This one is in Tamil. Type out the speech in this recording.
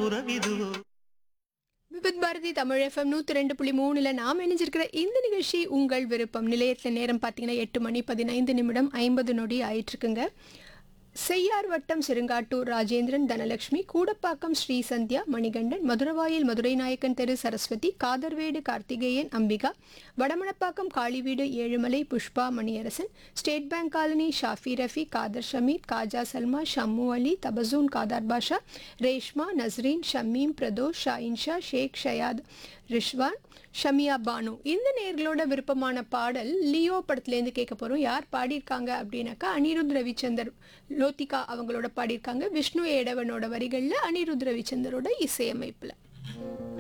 உறவிதுவோ விபத் பாரதி தமிழ் எஃப்எம் நூற்றி ரெண்டு புள்ளி மூணில் நாம் இணைஞ்சிருக்கிற இந்த நிகழ்ச்சி உங்கள் விருப்பம் நிலையத்தில் நேரம் பார்த்தீங்கன்னா எட்டு மணி பதினைந்து நிமிடம் ஐம்பது நொடி ஆயிட்டுருக்குங்க செய்யார் வட்டம் சிறுங்காட்டூர் ராஜேந்திரன் தனலட்சுமி கூடப்பாக்கம் ஸ்ரீ சந்தியா மணிகண்டன் மதுரவாயில் மதுரை நாயக்கன் தெரு Saraswathi Kadharvedu Karthikeyan Ambika Vadamanappakkam Kaliveedu Ezhumalai Pushpa Maniyarasan State Bank colony Shafi Rafi Kadar Shameer Khaja Salma Shammu Ali Tabassum Kadar Basha Reshma Nasreen Shameem Pradosh Shahin Shah Sheikh Shayad Rizwan Shamiya Banu இந்த நேர்களோட விருப்பமான பாடல் லியோ படத்துலேருந்து கேட்க போகிறோம் யார் பாடியிருக்காங்க அப்படின்னாக்கா அனிருத் ரவிச்சந்தர் லோத்திகா அவங்களோட பாடியிருக்காங்க விஷ்ணு ஏடவனோட வரிகளில் அனிருத் ரவிச்சந்தரோட இசையமைப்பில்